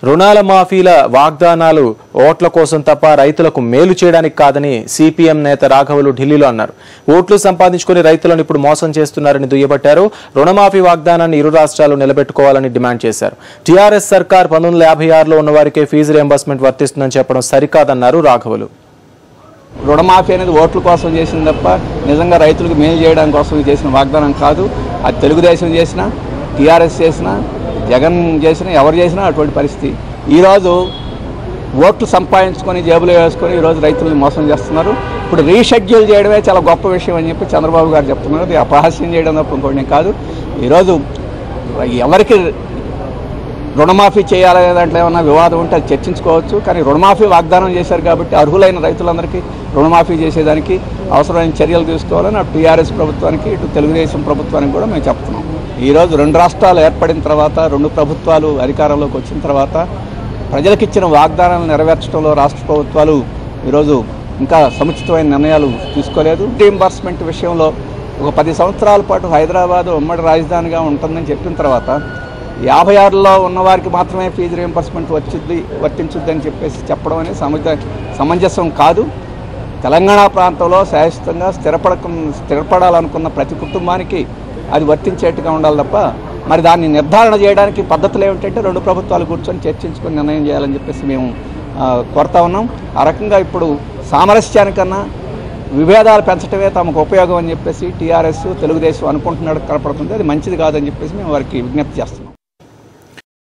రుణాల మాఫీల వాగ్దానాలు ఓట్ల కోసం తప్ప రైతులకు మేలు చేయడానికి కాదని సిపిఎం నేత రాఘవులు ఢిల్లీలో అన్నారు ఓట్లు సంపాదించుకుని రైతులను ఇప్పుడు మోసం చేస్తున్నారని దుయ్యబట్టారు రుణమాఫీ వాగ్దానాన్ని ఇరు రాష్ట్రాలు నిలబెట్టుకోవాలని డిమాండ్ చేశారు టీఆర్ఎస్ సర్కార్ పంతొమ్మిది వందల యాభై ఆరులో ఉన్న వారికే ఫీజు రియంబర్స్మెంట్ వర్తిస్తుందని చెప్పడం సరికాదన్నారు రాఘవులు రుణమాఫీ అనేది ఓట్ల కోసం చేసింది తప్ప నిజంగా రైతులకు మేలు చేయడం కోసం చేసిన వాగ్దానం కాదు అది తెలుగుదేశం చేసిన టీఆర్ఎస్ చేసిన జగన్ చేసిన ఎవరు చేసినా అటువంటి పరిస్థితి ఈరోజు ఓట్లు సంపాదించుకొని జేబులో వేసుకొని ఈరోజు రైతులను మోసం చేస్తున్నారు ఇప్పుడు రీషెడ్యూల్ చేయడమే చాలా గొప్ప విషయం అని చెప్పి చంద్రబాబు గారు చెప్తున్నారు అది అపహాస్యం చేయడం తప్ప ఇంకోటి కాదు ఈరోజు ఎవరికి రుణమాఫీ చేయాలనే దాంట్లో ఏమన్నా వివాదం ఉంటే అది చర్చించుకోవచ్చు కానీ రుణమాఫీ వాగ్దానం చేశారు కాబట్టి అర్హులైన రైతులందరికీ రుణమాఫీ చేసేదానికి అవసరమైన చర్యలు తీసుకోవాలని అటు టీఆర్ఎస్ ప్రభుత్వానికి ఇటు తెలుగుదేశం ప్రభుత్వానికి కూడా మేము చెప్తున్నాం ఈరోజు రెండు రాష్ట్రాలు ఏర్పడిన తర్వాత రెండు ప్రభుత్వాలు అధికారంలోకి వచ్చిన తర్వాత ప్రజలకు ఇచ్చిన వాగ్దానాలను నెరవేర్చడంలో రాష్ట్ర ప్రభుత్వాలు ఈరోజు ఇంకా సముచితమైన నిర్ణయాలు తీసుకోలేదు రీఎంబర్స్మెంట్ విషయంలో ఒక పది సంవత్సరాల పాటు హైదరాబాద్ ఉమ్మడి రాజధానిగా ఉంటుందని చెప్పిన తర్వాత యాభై ఆరులో ఉన్న వారికి మాత్రమే ఫీజు రియంబర్స్మెంట్ వచ్చింది వర్తించుద్ది అని చెప్పేసి చెప్పడం అనేది సమంజ సమంజసం కాదు తెలంగాణ ప్రాంతంలో శాశ్వతంగా స్థిరపడక స్థిరపడాలనుకున్న ప్రతి కుటుంబానికి అది వర్తించేట్టుగా ఉండాలి తప్ప మరి దాన్ని నిర్ధారణ చేయడానికి పద్ధతులు ఏమిటంటే రెండు ప్రభుత్వాలు కూర్చొని చర్చించుకొని నిర్ణయం చేయాలని చెప్పేసి మేము ఆ, కోరుతా ఉన్నాం ఆ రకంగా ఇప్పుడు సామరస్యానికన్నా విభేదాలు పెంచడమే తమకు ఉపయోగం అని చెప్పేసి టీఆర్ఎస్ తెలుగుదేశం అనుకుంటున్నాడు కనపడుతుంది అది మంచిది కాదని చెప్పేసి మేము వారికి విజ్ఞప్తి చేస్తాం